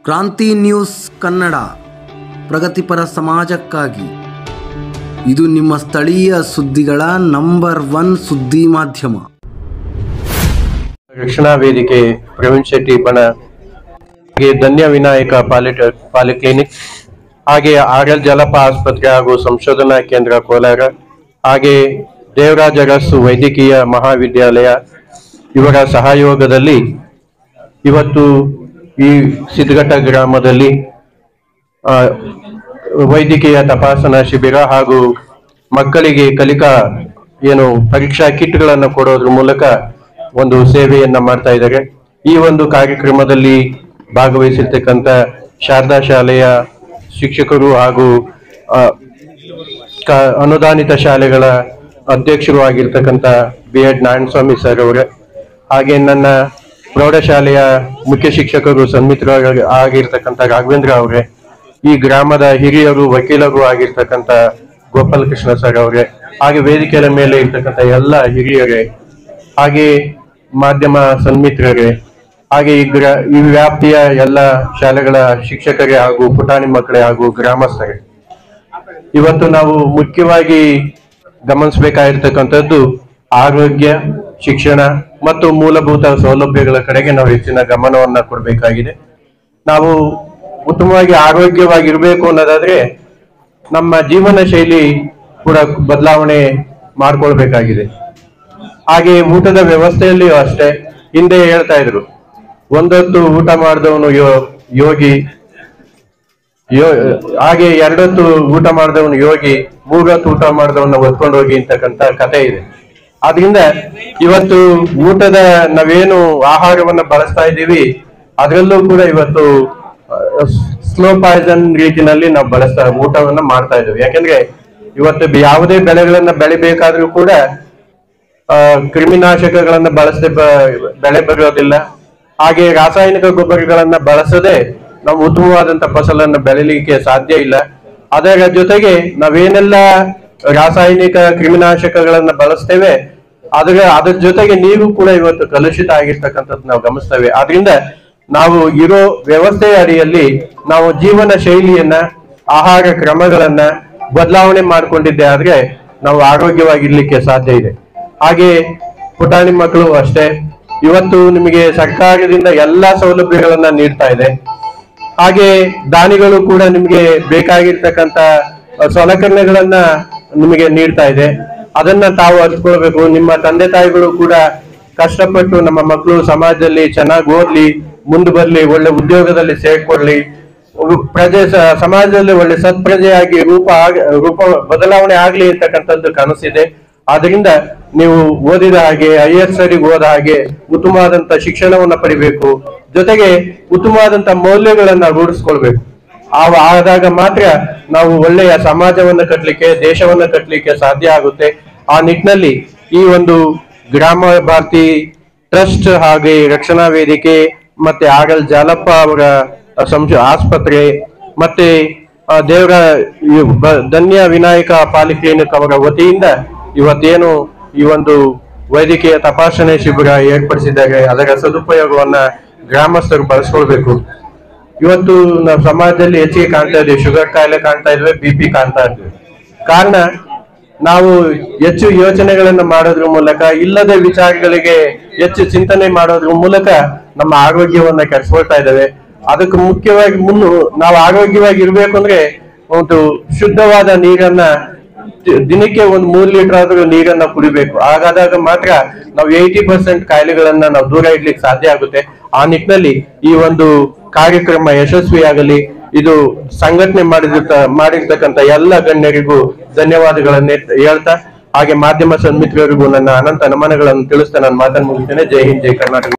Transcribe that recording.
ಕ್ರಾಂತಿ ನ್ಯೂಸ್ ಕನ್ನಡ ಪ್ರಗತಿಪರ ಸಮಾಜಕ್ಕಾಗಿ ಇದು ನಿಮ್ಮ ಸ್ಥಳೀಯ ಸುದ್ದಿಗಳ ನಂಬರ್ ಒನ್ ಸುದ್ದಿ ಮಾಧ್ಯಮ ರಕ್ಷಣಾ ವೇದಿಕೆ ಪ್ರವೀಣ್ ಶೆಟ್ಟಿ ಬಣ ಹಾಗೆ ಧನ್ಯ ವಿನಾಯಕ ಪಾಲಿಟ ಪಾಲಿಕ್ಲಿನಿಕ್ ಹಾಗೆ ಆರ್ ಎಲ್ ಜಲಪ ಆಸ್ಪತ್ರೆ ಹಾಗೂ ಸಂಶೋಧನಾ ಕೇಂದ್ರ ಕೋಲಾರ ಹಾಗೆ ದೇವರಾಜ ಅರಸು ವೈದ್ಯಕೀಯ ಮಹಾವಿದ್ಯಾಲಯ ಇವರ ಸಹಯೋಗದಲ್ಲಿ ಇವತ್ತು ಈ ಸಿದ್ಧಘಟ್ಟ ಗ್ರಾಮದಲ್ಲಿ ಆ, ವೈದ್ಯಕೀಯ ತಪಾಸಣಾ ಶಿಬಿರ ಹಾಗೂ ಮಕ್ಕಳಿಗೆ ಕಲಿಕಾ ಏನು ಪರೀಕ್ಷಾ ಕಿಟ್ಗಳನ್ನು ಕೊಡೋದ್ರ ಮೂಲಕ ಒಂದು ಸೇವೆಯನ್ನ ಮಾಡ್ತಾ ಇದ್ದಾರೆ ಈ ಒಂದು ಕಾರ್ಯಕ್ರಮದಲ್ಲಿ ಭಾಗವಹಿಸಿರ್ತಕ್ಕಂಥ ಶಾರದಾ ಶಾಲೆಯ ಶಿಕ್ಷಕರು ಹಾಗೂ ಆ, ಕ- ಅನುದಾನಿತ ಶಾಲೆಗಳ ಅಧ್ಯಕ್ಷರು ಆಗಿರ್ತಕ್ಕಂಥ ಬಿ ಎಡ್ ನಾರಾಯಣಸ್ವಾಮಿ ಸರ್ ಅವರೇ ಹಾಗೆ ನನ್ನ ಪ್ರೌಢಶಾಲೆಯ ಮುಖ್ಯ ಶಿಕ್ಷಕರು ಸನ್ಮಿತ್ರರು ಆಗಿರ್ತಕ್ಕಂಥ ರಾಘವೇಂದ್ರ ಅವರೇ ಈ ಗ್ರಾಮದ ಹಿರಿಯರು ವಕೀಲರು ಆಗಿರ್ತಕ್ಕಂಥ ಗೋಪಾಲಕೃಷ್ಣ ಸರ್ ಅವರೇ ಹಾಗೆ ವೇದಿಕೆಯ ಮೇಲೆ ಇರ್ತಕ್ಕಂಥ ಎಲ್ಲ ಹಿರಿಯರೇ ಹಾಗೆ ಮಾಧ್ಯಮ ಸನ್ಮಿತ್ರರೇ ಹಾಗೆ ಈ ಗ್ರಾ ಈ ವ್ಯಾಪ್ತಿಯ ಎಲ್ಲ ಶಾಲೆಗಳ ಶಿಕ್ಷಕರೇ ಹಾಗೂ ಪುಟಾಣಿ ಮಕ್ಕಳೇ ಹಾಗೂ ಗ್ರಾಮಸ್ಥರೇ ಇವತ್ತು ನಾವು ಮುಖ್ಯವಾಗಿ ಗಮನಿಸಬೇಕಾಗಿರ್ತಕ್ಕಂಥದ್ದು ಆರೋಗ್ಯ ಶಿಕ್ಷಣ ಮತ್ತು ಮೂಲಭೂತ ಸೌಲಭ್ಯಗಳ ಕಡೆಗೆ ನಾವು ಹೆಚ್ಚಿನ ಗಮನವನ್ನ ಕೊಡಬೇಕಾಗಿದೆ ನಾವು ಉತ್ತಮವಾಗಿ ಆರೋಗ್ಯವಾಗಿರ್ಬೇಕು ಅನ್ನೋದಾದ್ರೆ ನಮ್ಮ ಜೀವನ ಶೈಲಿ ಕೂಡ ಬದಲಾವಣೆ ಮಾಡ್ಕೊಳ್ಬೇಕಾಗಿದೆ ಹಾಗೆ ಊಟದ ವ್ಯವಸ್ಥೆಯಲ್ಲಿಯೂ ಅಷ್ಟೇ ಹಿಂದೆ ಹೇಳ್ತಾ ಇದ್ರು ಒಂದೊತ್ತು ಊಟ ಮಾಡಿದವನು ಯೋ ಯೋಗಿ ಯೋ ಹಾಗೆ ಎರಡೊತ್ತು ಊಟ ಮಾಡಿದವನು ಯೋಗಿ ಮೂರೊತ್ತು ಊಟ ಮಾಡಿದವನ್ನ ಒತ್ಕೊಂಡು ಹೋಗಿ ಅಂತಕ್ಕಂತ ಕತೆ ಇದೆ ಆದ್ರಿಂದ ಇವತ್ತು ಊಟದ ನಾವೇನು ಆಹಾರವನ್ನ ಬಳಸ್ತಾ ಇದ್ದೀವಿ ಅದರಲ್ಲೂ ಕೂಡ ಇವತ್ತು ಸ್ಲೋ ಪಾಯ್ಸನ್ ರೀತಿನಲ್ಲಿ ನಾವು ಬಳಸ್ತಾ ಊಟವನ್ನ ಮಾಡ್ತಾ ಇದ್ದೀವಿ ಯಾಕಂದ್ರೆ ಇವತ್ತು ಬೆ- ಯಾವುದೇ ಬೆಳೆಗಳನ್ನ ಬೆಳಿಬೇಕಾದ್ರೂ ಕೂಡ ಆ, ಕ್ರಿಮಿನಾಶಕಗಳನ್ನ ಬಳಸದೆ ಬ- ಬೆಳೆ ಬರೋದಿಲ್ಲ ಹಾಗೆ ರಾಸಾಯನಿಕ ಗೊಬ್ಬರಗಳನ್ನ ಬಳಸದೆ ನಾವು ಉತ್ತಮವಾದಂತ ಫಸಲನ್ನ ಬೆಳಿಲಿಕ್ಕೆ ಸಾಧ್ಯ ಇಲ್ಲ ಅದರ ಜೊತೆಗೆ ನಾವೇನೆಲ್ಲ ರಾಸಾಯನಿಕ ಕ್ರಿಮಿನಾಶಕಗಳನ್ನ ಬಳಸ್ತೇವೆ ಅದರ ಅದ್ರ ಜೊತೆಗೆ ನೀರು ಕೂಡ ಇವತ್ತು ಕಲುಷಿತ ಆಗಿರ್ತಕ್ಕಂಥದ್ದು ನಾವು ಗಮನಿಸ್ತೇವೆ ಆದ್ರಿಂದ ನಾವು ಇರೋ ವ್ಯವಸ್ಥೆಯ ಅಡಿಯಲ್ಲಿ ನಾವು ಜೀವನ ಶೈಲಿಯನ್ನ ಆಹಾರ ಕ್ರಮಗಳನ್ನ ಬದಲಾವಣೆ ಮಾಡ್ಕೊಂಡಿದ್ದೆ ಆದ್ರೆ ನಾವು ಆರೋಗ್ಯವಾಗಿರ್ಲಿಕ್ಕೆ ಸಾಧ್ಯ ಇದೆ ಹಾಗೆ ಪುಟಾಣಿ ಮಕ್ಕಳು ಅಷ್ಟೇ ಇವತ್ತು ನಿಮಗೆ ಸರ್ಕಾರದಿಂದ ಎಲ್ಲಾ ಸೌಲಭ್ಯಗಳನ್ನ ನೀಡ್ತಾ ಇದೆ ಹಾಗೆ ದಾನಿಗಳು ಕೂಡ ನಿಮಗೆ ಬೇಕಾಗಿರ್ತಕ್ಕಂತ ಸಲಕರಣೆಗಳನ್ನ ನಿಮಗೆ ನೀಡ್ತಾ ಇದೆ ಅದನ್ನ ತಾವು ಅರಿತುಕೊಳ್ಬೇಕು ನಿಮ್ಮ ತಂದೆ ತಾಯಿಗಳು ಕೂಡ ಕಷ್ಟಪಟ್ಟು ನಮ್ಮ ಮಕ್ಕಳು ಸಮಾಜದಲ್ಲಿ ಚೆನ್ನಾಗಿ ಓದ್ಲಿ ಮುಂದೆ ಬರ್ಲಿ ಒಳ್ಳೆ ಉದ್ಯೋಗದಲ್ಲಿ ಸೇರ್ಕೊಳ್ಳಿ ಒಬ್ಬ ಪ್ರಜೆ ಸ- ಸಮಾಜದಲ್ಲಿ ಒಳ್ಳೆ ಸತ್ಪ್ರಜೆಯಾಗಿ ರೂಪ ಆಗ- ರೂಪ ಬದಲಾವಣೆ ಆಗ್ಲಿ ಅಂತಕ್ಕಂಥದ್ದು ಕನಸಿದೆ ಆದ್ರಿಂದ ನೀವು ಓದಿದ ಹಾಗೆ ಐ ಎಸ್ ಹೋದ ಹಾಗೆ ಉತ್ತಮವಾದಂತ ಶಿಕ್ಷಣವನ್ನ ಪಡಿಬೇಕು ಜೊತೆಗೆ ಉತ್ತಮವಾದಂತ ಮೌಲ್ಯಗಳನ್ನ ರೂಢಿಸ್ಕೊಳ್ಬೇಕು ಆವ ಆದಾಗ ಮಾತ್ರ ನಾವು ಒಳ್ಳೆಯ ಸಮಾಜವನ್ನ ಕಟ್ಟಲಿಕ್ಕೆ ದೇಶವನ್ನ ಕಟ್ಟಲಿಕ್ಕೆ ಸಾಧ್ಯ ಆಗುತ್ತೆ ಆ ನಿಟ್ಟಿನಲ್ಲಿ ಈ ಒಂದು ಗ್ರಾಮ ಭಾರತಿ ಟ್ರಸ್ಟ್ ಹಾಗೆ ರಕ್ಷಣಾ ವೇದಿಕೆ ಮತ್ತೆ ಆರ್ ಎಲ್ ಜಾಲಪ್ಪ ಅವರ ಸಂಶ ಆಸ್ಪತ್ರೆ ಮತ್ತೆ ಆ, ದೇವರ ಈ ಬ- ಧನ್ಯ ವಿನಾಯಕ ಪಾಲಿಕ್ಲಿನಿಕ್ ಅವರ ವತಿಯಿಂದ ಇವತ್ತೇನು ಈ ಒಂದು ವೈದ್ಯಕೀಯ ತಪಾಸಣೆ ಶಿಬಿರ ಏರ್ಪಡಿಸಿದ್ದಾರೆ ಅದರ ಸದುಪಯೋಗವನ್ನ ಗ್ರಾಮಸ್ಥರು ಬಳಸ್ಕೊಳ್ಬೇಕು ಇವತ್ತು ನಾವು ಸಮಾಜದಲ್ಲಿ ಹೆಚ್ಚಿಗೆ ಕಾಣ್ತಾ ಇದ್ದೀವಿ ಶುಗರ್ ಕಾಯಿಲೆ ಕಾಣ್ತಾ ಇದ್ವಿ ಬಿ ಪಿ ಕಾಣ್ತಾ ಇದ್ವಿ ಕಾರಣ ನಾವು ಹೆಚ್ಚು ಯೋಚನೆಗಳನ್ನ ಮಾಡೋದ್ರ ಮೂಲಕ ಇಲ್ಲದ ವಿಚಾರಗಳಿಗೆ ಹೆಚ್ಚು ಚಿಂತನೆ ಮಾಡೋದ್ರ ಮೂಲಕ ನಮ್ಮ ಆರೋಗ್ಯವನ್ನ ಕೆಡಿಸ್ಕೊಳ್ತಾ ಇದ್ದೇವೆ ಅದಕ್ಕೆ ಮುಖ್ಯವಾಗಿ ಮುನ್ನು ನಾವು ಆರೋಗ್ಯವಾಗಿ ಇರ್ಬೇಕು ಅಂದ್ರೆ ಒಂದು ಶುದ್ಧವಾದ ನೀರನ್ನ ದಿ- ದಿನಕ್ಕೆ ಒಂದು ಮೂರ್ ಲೀಟರ್ ಆದ್ರೂ ನೀರನ್ನ ಕುಡಿಬೇಕು ಹಾಗಾದಾಗ ಮಾತ್ರ ನಾವು ಏಯ್ಟಿ ಪರ್ಸೆಂಟ್ ಕಾಯಿಲೆಗಳನ್ನ ನಾವು ದೂರ ಇಡ್ಲಿಕ್ಕೆ ಸಾಧ್ಯ ಆಗುತ್ತೆ ಆ ನಿಟ್ಟಿನಲ್ಲಿ ಈ ಒಂದು ಕಾರ್ಯಕ್ರಮ ಯಶಸ್ವಿಯಾಗಲಿ ಇದು ಸಂಘಟನೆ ಮಾಡಿದ ಮಾಡಿರ್ತಕ್ಕಂಥ ಎಲ್ಲ ಗಣ್ಯರಿಗೂ ಧನ್ಯವಾದಗಳನ್ನ ಹೇಳ್ತಾ ಹಾಗೆ ಮಾಧ್ಯಮ ಸನ್ಮಿತ್ರರಿಗೂ ನನ್ನ ಅನಂತ ನಮನಗಳನ್ನು ತಿಳಿಸ್ತಾ ನಾನು ಮಾತನ್ನು ಮುಗಿಸ್ತೇನೆ ಜೈ ಹಿಂದ್ ಜೈ ಕರ್ನಾಟಕ